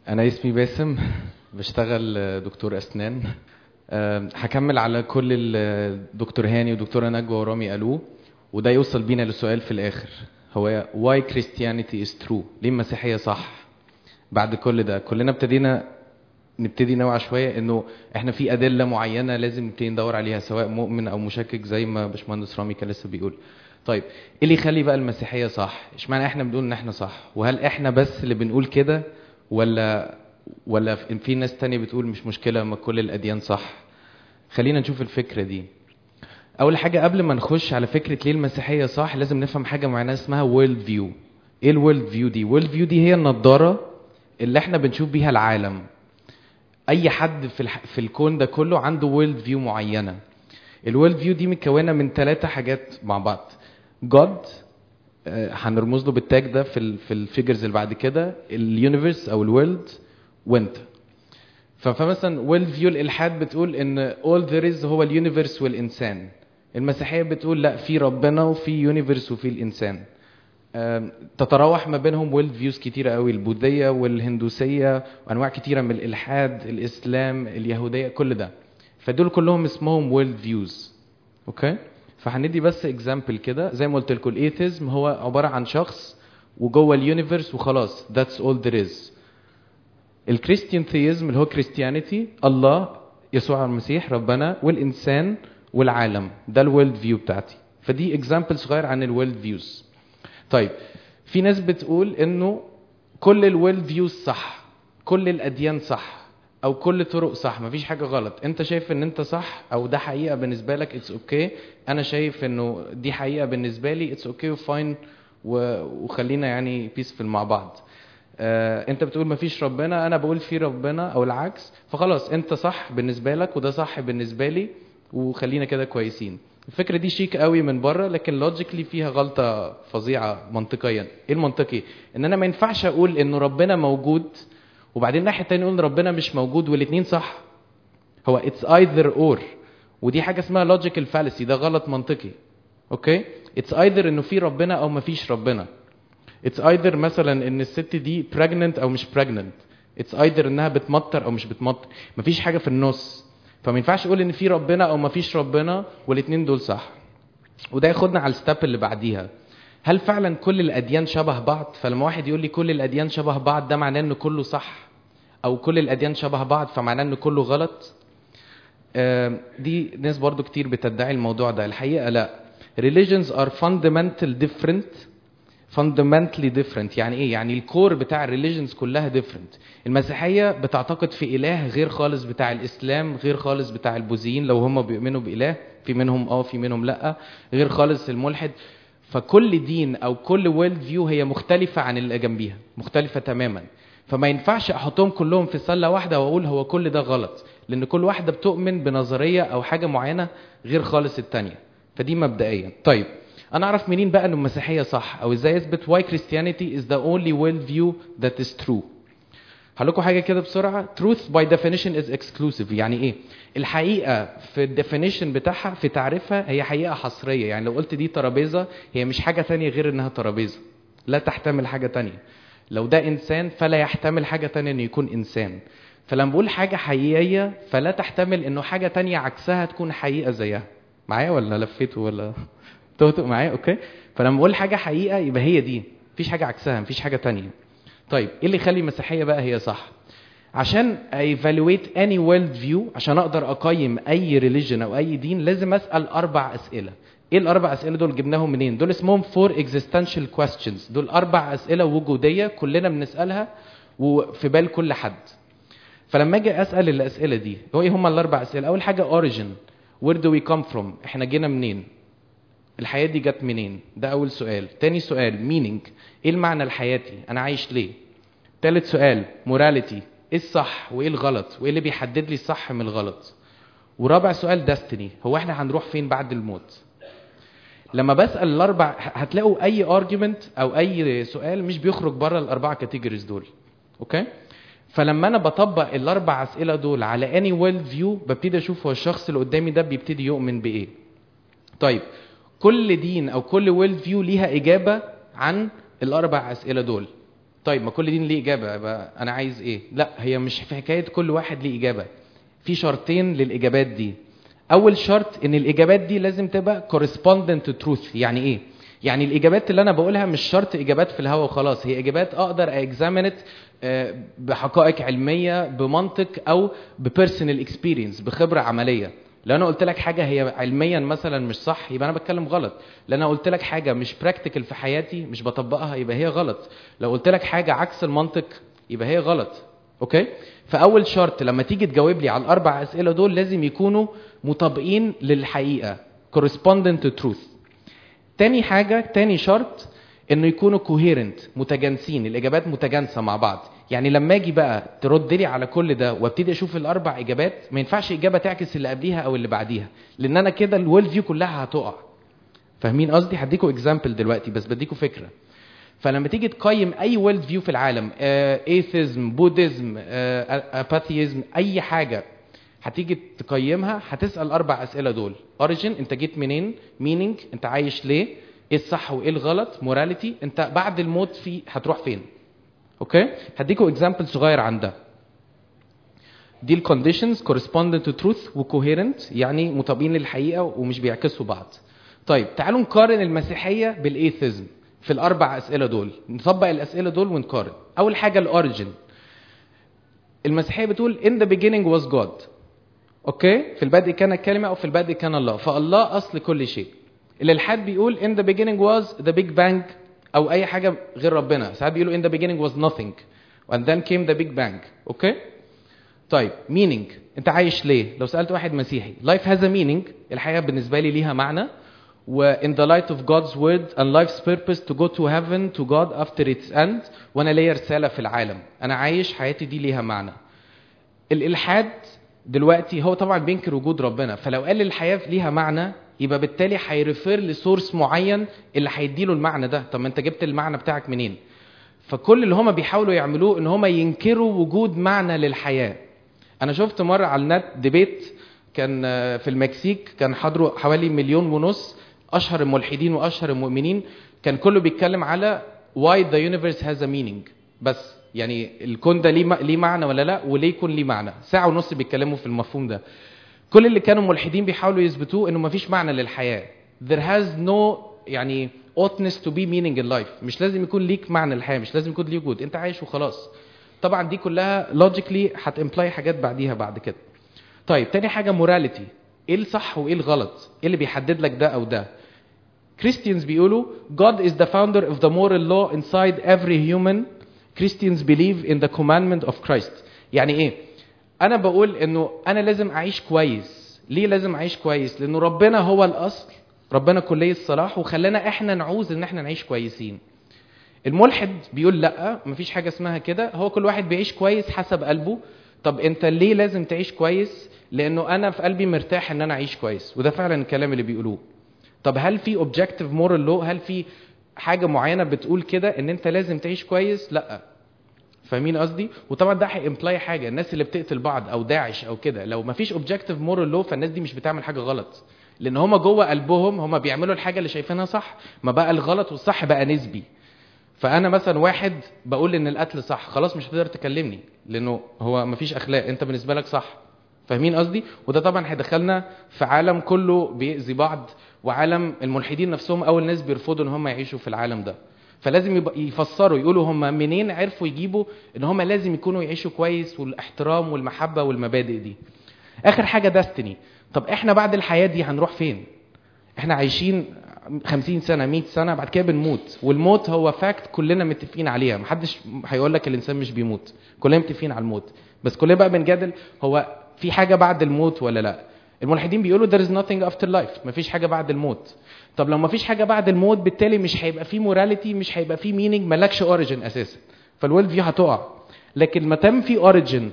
انا اسمي باسم بشتغل دكتور اسنان أه، هكمل على كل الدكتور هاني ودكتوره نجوى ورامي قالوه وده يوصل بينا لسؤال في الاخر هو why Christianity is true ليه المسيحيه صح بعد كل ده كلنا ابتدينا نبتدي نوعى شويه انه احنا في ادله معينه لازم نبتدي ندور عليها سواء مؤمن او مشكك زي ما باشمهندس رامي كان لسه بيقول طيب ايه اللي يخلي بقى المسيحيه صح اشمعنى احنا بنقول ان احنا صح وهل احنا بس اللي بنقول كده ولا ولا في ناس تانية بتقول مش مشكله ما كل الاديان صح خلينا نشوف الفكره دي اول حاجه قبل ما نخش على فكره ليه المسيحيه صح لازم نفهم حاجه معينه اسمها وورلد فيو ايه الوورلد فيو دي وورلد فيو دي هي النضاره اللي احنا بنشوف بيها العالم اي حد في الح... في الكون ده كله عنده وورلد فيو معينه الوورلد فيو دي متكونه من ثلاثه حاجات مع بعض جاد هنرمز له بالتاج ده في ال في الفيجرز اللي بعد كده اليونيفرس او الورلد وانت فمثلا وورلد فيو الالحاد بتقول ان all there is هو اليونيفرس والانسان المسيحيه بتقول لا في ربنا وفي يونيفرس وفي الانسان تتراوح ما بينهم وورلد فيوز كتيرة قوي البوذية والهندوسية وأنواع كتيرة من الإلحاد الإسلام اليهودية كل ده فدول كلهم اسمهم وورلد فيوز أوكي فهندي بس اكزامبل كده زي ما قلت لكم الايثيزم هو عبارة عن شخص وجوه اليونيفرس وخلاص that's all there is الكريستيان ثيزم اللي هو كريستيانيتي الله يسوع المسيح ربنا والإنسان والعالم ده الورلد فيو بتاعتي فدي اكزامبل صغير عن الورلد فيوز طيب في ناس بتقول انه كل الويل فيوز صح كل الاديان صح او كل طرق صح مفيش حاجه غلط انت شايف ان انت صح او ده حقيقه بالنسبه لك اتس اوكي okay. انا شايف انه دي حقيقه بالنسبه لي اتس اوكي وفاين وخلينا يعني بيسفل مع بعض آه انت بتقول مفيش ربنا انا بقول في ربنا او العكس فخلاص انت صح بالنسبه لك وده صح بالنسبه لي وخلينا كده كويسين الفكرة دي شيك قوي من بره لكن لوجيكلي فيها غلطة فظيعة منطقيا ايه المنطقي ان انا ما ينفعش اقول انه ربنا موجود وبعدين الناحية التانية نقول ربنا مش موجود والاتنين صح هو اتس ايذر اور ودي حاجة اسمها لوجيكال فالسي ده غلط منطقي اوكي اتس ايذر انه في ربنا او ما فيش ربنا اتس ايذر مثلا ان الست دي pregnant او مش pregnant اتس ايذر انها بتمطر او مش بتمطر مفيش حاجة في النص فما ينفعش اقول ان في ربنا او ما فيش ربنا والاثنين دول صح وده ياخدنا على الستاب اللي بعديها هل فعلا كل الاديان شبه بعض فلما واحد يقول لي كل الاديان شبه بعض ده معناه ان كله صح او كل الاديان شبه بعض فمعناه ان كله غلط دي ناس برضو كتير بتدعي الموضوع ده الحقيقه لا religions are fundamental different fundamentally different يعني ايه يعني الكور بتاع الريليجنز كلها different المسيحيه بتعتقد في اله غير خالص بتاع الاسلام غير خالص بتاع البوذيين لو هم بيؤمنوا باله في منهم اه في منهم لا غير خالص الملحد فكل دين او كل وورلد فيو هي مختلفه عن اللي جنبيها مختلفه تماما فما ينفعش احطهم كلهم في سله واحده واقول هو كل ده غلط لان كل واحده بتؤمن بنظريه او حاجه معينه غير خالص التانيه فدي مبدئيا طيب انا اعرف منين بقى ان المسيحيه صح او ازاي اثبت why Christianity is the only world view that is true هقول لكم حاجه كده بسرعه truth by definition is exclusive يعني ايه الحقيقه في الديفينيشن بتاعها في تعريفها هي حقيقه حصريه يعني لو قلت دي ترابيزه هي مش حاجه تانية غير انها ترابيزه لا تحتمل حاجه تانية لو ده انسان فلا يحتمل حاجه تانية انه يكون انسان فلما بقول حاجه حقيقيه فلا تحتمل انه حاجه تانية عكسها تكون حقيقه زيها معايا ولا لفيته ولا تهتق معايا اوكي فلما بقول حاجه حقيقه يبقى هي دي مفيش حاجه عكسها مفيش حاجه تانية طيب ايه اللي يخلي المسيحيه بقى هي صح عشان evaluate any world view عشان اقدر اقيم اي religion او اي دين لازم اسال اربع اسئله ايه الاربع اسئله دول جبناهم منين دول اسمهم four existential questions دول اربع اسئله وجوديه كلنا بنسالها وفي بال كل حد فلما اجي اسال الاسئله دي هو ايه هم الاربع اسئله اول حاجه origin where do we come from احنا جينا منين الحياة دي جت منين؟ ده أول سؤال. تاني سؤال meaning إيه المعنى لحياتي؟ أنا عايش ليه؟ تالت سؤال morality إيه الصح وإيه الغلط؟ وإيه اللي بيحدد لي الصح من الغلط؟ ورابع سؤال destiny هو إحنا هنروح فين بعد الموت؟ لما بسأل الأربع هتلاقوا أي argument أو أي سؤال مش بيخرج بره الأربعة كاتيجوريز دول. أوكي؟ فلما أنا بطبق الأربع أسئلة دول على any world view ببتدي أشوف هو الشخص اللي قدامي ده بيبتدي يؤمن بإيه. طيب كل دين او كل ويلد فيو ليها اجابه عن الاربع اسئله دول طيب ما كل دين ليه اجابه يبقى انا عايز ايه لا هي مش في حكايه كل واحد ليه اجابه في شرطين للاجابات دي اول شرط ان الاجابات دي لازم تبقى correspondent to truth يعني ايه يعني الاجابات اللي انا بقولها مش شرط اجابات في الهوا وخلاص هي اجابات اقدر اكزامنت بحقائق علميه بمنطق او ببيرسونال اكسبيرينس بخبره عمليه لو انا قلت لك حاجه هي علميا مثلا مش صح يبقى انا بتكلم غلط لو انا قلت لك حاجه مش براكتيكال في حياتي مش بطبقها يبقى هي غلط لو قلت لك حاجه عكس المنطق يبقى هي غلط اوكي فاول شرط لما تيجي تجاوب لي على الاربع اسئله دول لازم يكونوا مطابقين للحقيقه correspondent to truth تاني حاجه تاني شرط انه يكونوا coherent متجانسين الاجابات متجانسه مع بعض يعني لما اجي بقى ترد لي على كل ده وابتدي اشوف الاربع اجابات ما ينفعش اجابه تعكس اللي قبليها او اللي بعديها لان انا كده الويل فيو كلها هتقع فاهمين قصدي هديكوا اكزامبل دلوقتي بس بديكوا فكره فلما تيجي تقيم اي ويلد فيو في العالم ايثيزم بوديزم اباثيزم اي حاجه هتيجي تقيمها هتسال اربع اسئله دول اوريجين انت جيت منين مينينج انت عايش ليه ايه الصح وايه الغلط موراليتي انت بعد الموت في هتروح فين اوكي هديكوا اكزامبل صغير عن ده دي الكونديشنز correspondent to truth وcoherent يعني مطابقين للحقيقه ومش بيعكسوا بعض طيب تعالوا نقارن المسيحيه بالايثيزم في الاربع اسئله دول نطبق الاسئله دول ونقارن اول حاجه الاوريجن المسيحيه بتقول in the beginning was God اوكي في البدء كان الكلمه او في البدء كان الله فالله اصل كل شيء الالحاد بيقول in the beginning was the big bang او اي حاجه غير ربنا ساعات بيقولوا in the beginning was nothing and then came the big bang اوكي طيب meaning انت عايش ليه لو سالت واحد مسيحي life has a meaning الحياه بالنسبه لي ليها معنى و in the light of God's word and life's purpose to go to heaven to God after its end وانا ليا رساله في العالم انا عايش حياتي دي ليها معنى الالحاد دلوقتي هو طبعا بينكر وجود ربنا فلو قال الحياه ليها معنى يبقى بالتالي هيرفير لسورس معين اللي هيديله المعنى ده طب ما انت جبت المعنى بتاعك منين فكل اللي هما بيحاولوا يعملوه ان هما ينكروا وجود معنى للحياه انا شفت مره على النت ديبيت كان في المكسيك كان حضروا حوالي مليون ونص اشهر الملحدين واشهر المؤمنين كان كله بيتكلم على why the universe has a meaning بس يعني الكون ده ليه ليه معنى ولا لا وليه يكون ليه معنى ساعه ونص بيتكلموا في المفهوم ده كل اللي كانوا ملحدين بيحاولوا يثبتوه انه مفيش معنى للحياه there has no يعني oughtness to be meaning in life مش لازم يكون ليك معنى للحياه مش لازم يكون ليه وجود انت عايش وخلاص طبعا دي كلها logically هتمبلاي حاجات بعديها بعد كده طيب تاني حاجه morality ايه الصح وايه الغلط ايه اللي بيحدد لك ده او ده Christians بيقولوا God is the founder of the moral law inside every human Christians believe in the commandment of Christ يعني ايه انا بقول انه انا لازم اعيش كويس ليه لازم اعيش كويس لانه ربنا هو الاصل ربنا كلية الصلاح وخلانا احنا نعوز ان احنا نعيش كويسين الملحد بيقول لا مفيش حاجة اسمها كده هو كل واحد بيعيش كويس حسب قلبه طب انت ليه لازم تعيش كويس لانه انا في قلبي مرتاح ان انا اعيش كويس وده فعلا الكلام اللي بيقولوه طب هل في اوبجكتيف مورال لو هل في حاجه معينه بتقول كده ان انت لازم تعيش كويس لا فاهمين قصدي وطبعا ده هيمبلاي حاجه الناس اللي بتقتل بعض او داعش او كده لو ما فيش اوبجكتيف مورال لو فالناس دي مش بتعمل حاجه غلط لان هما جوه قلبهم هما بيعملوا الحاجه اللي شايفينها صح ما بقى الغلط والصح بقى نسبي فانا مثلا واحد بقول ان القتل صح خلاص مش هتقدر تكلمني لانه هو ما فيش اخلاق انت بالنسبه لك صح فاهمين قصدي وده طبعا هيدخلنا في عالم كله بيأذي بعض وعالم الملحدين نفسهم اول ناس بيرفضوا ان هم يعيشوا في العالم ده فلازم يبقى يفسروا يقولوا هم منين عرفوا يجيبوا ان هم لازم يكونوا يعيشوا كويس والاحترام والمحبه والمبادئ دي اخر حاجه داستني طب احنا بعد الحياه دي هنروح فين احنا عايشين 50 سنه 100 سنه بعد كده بنموت والموت هو فاكت كلنا متفقين عليها محدش هيقول لك الانسان مش بيموت كلنا متفقين على الموت بس كلنا بقى بنجادل هو في حاجه بعد الموت ولا لا الملحدين بيقولوا there is nothing after life مفيش حاجه بعد الموت طب لو مفيش حاجه بعد الموت بالتالي مش هيبقى في موراليتي مش هيبقى في مينينج مالكش اوريجن اساسا فالويل فيو هتقع لكن ما دام في اوريجن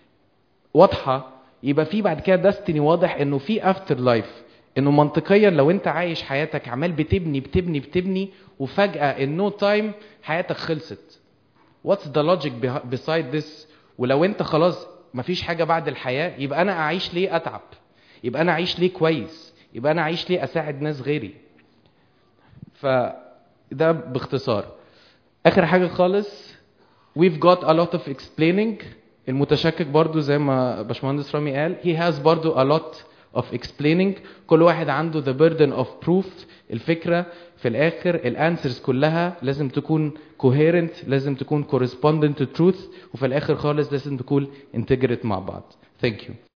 واضحه يبقى في بعد كده داستني واضح انه في افتر لايف انه منطقيا لو انت عايش حياتك عمال بتبني بتبني بتبني وفجاه ان نو تايم حياتك خلصت واتس ذا لوجيك بيسايد ذس ولو انت خلاص مفيش حاجه بعد الحياه يبقى انا اعيش ليه اتعب يبقى انا اعيش ليه كويس يبقى انا اعيش ليه اساعد ناس غيري فده باختصار اخر حاجه خالص we've got a lot of explaining المتشكك برضو زي ما باشمهندس رامي قال he has برضو a lot of explaining كل واحد عنده the burden of proof الفكرة في الآخر الانسرز كلها لازم تكون coherent لازم تكون correspondent to truth وفي الآخر خالص لازم تكون integrate مع بعض thank you